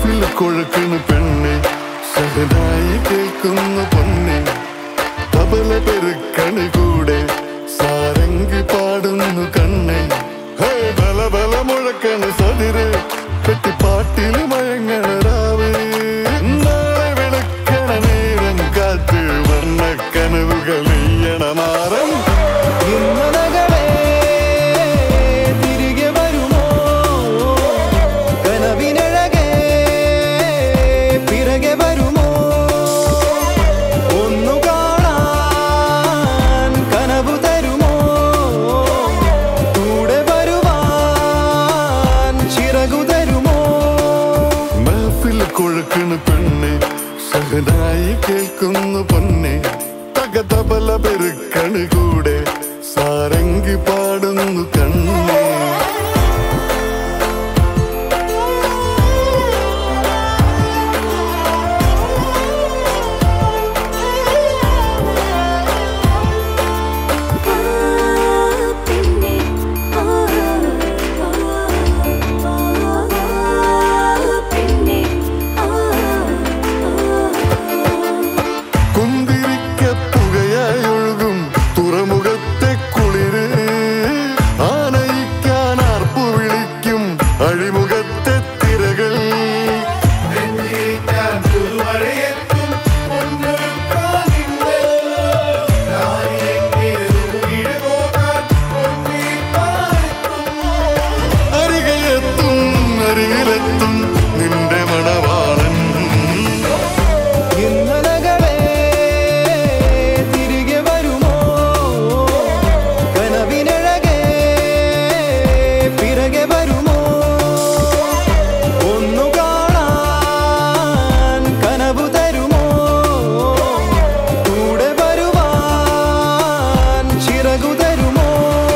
മഹഫിൽ കൊഴക്കണ് പെണ്ണെ സഹനായി കേൾക്കുന്നു പൊന്നെ തബല പെരുക്കണ് കൂടെ സാരംഗി പാടുന്നു കണ്ണെ ഹേ ബല ബല മുഴക്കണ് സതിര് കെട്ടിപ്പാട്ടിൽ മയങ്ങണ രാവ് നാളെ വിളക്കണ നേരം കാറ്റ് വർണ്ണ കനവുകൾ നെയ്യണ മാറം ഇന്നലകളെ തിരികെ വരുമോ കനവിനഴകെ പിറകെ വരുമോ ഒന്നു കാണാൻ കനവു തരുമോ കൂടെ വരുവാൻ ചിറകു തരുമോ മഹഫിൽ കൊഴക്കണ് പെണ്ണെ സഹനായി കേൾക്കുന്നു പൊന്നെ തക തബല പെരുക്കണ് കൂടെ സാരംഗി പാടുന്നു കണ്ണേ പിന്നെ പിന്നെ കുന്തിരിക്ക പുകയായി ഒഴുകും തുറമുഖത്തെ കുളിര് ആനയിക്കാൻ ആർപ്പു വിളിക്കും അഴിമുഖത്തെ തിരകൾ അരികെത്തും അരികിലെത്തും നിന്റെ മണവാളൻ ഇന്നലകളെ തിരികെ വരുമോ കനവിനഴകെ പിറകെ വരുമോ ഒന്നു കാണാൻ കനവു തരുമോ കൂടെ വരുവാൻ ചിറകു തരുമോ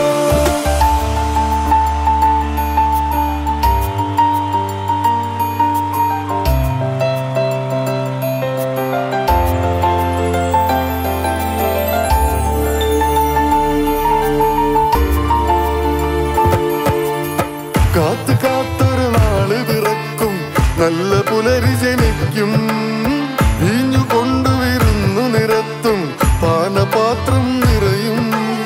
കാത്തു കാത്തൊരു നാള് പിറക്കും നല്ല പുലരി ജനിക്കും ഇഞ്ഞു കൊണ്ടുവരുന്നു നിരത്തും പാനപാത്രം നിറയും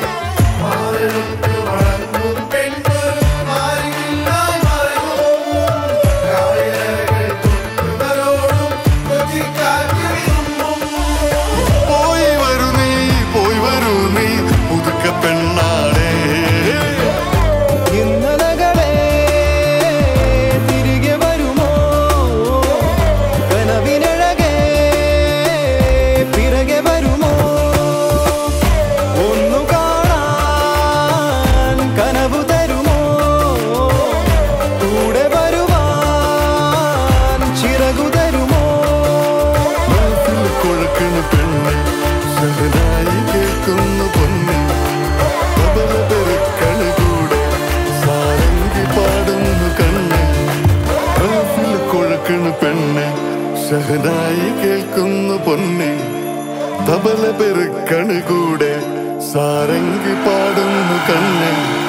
പോയി വരൂ നീ പോയി വരൂ നീ പുതുക്ക പെണ്ണാടേ ഇന്നലകളെ തിരികെ വരുമോ കനവിനഴകെ പിറകെ വരുമോ ഒന്നു കാണാൻ കനവു തരുമോ കൂടെ വരുവാൻ ചിറകു തരുമോ മനസ്സിൽ കൊഴക്കണ് പെണ്ണെ സഹനായി കേൾക്കുന്നു പൊന്നെ തബല പെരുക്കണ് കൂടെ സാരംഗി പാടുന്നു കണ്ണെ മനസ്സിൽ കൊഴക്കണ് പെണ്ണെ സഹനായി കേൾക്കുന്നു പൊന്നെ തബല പെരുക്കണ് കൂടെ സാരംഗി പാടുന്നു കണ്ണെ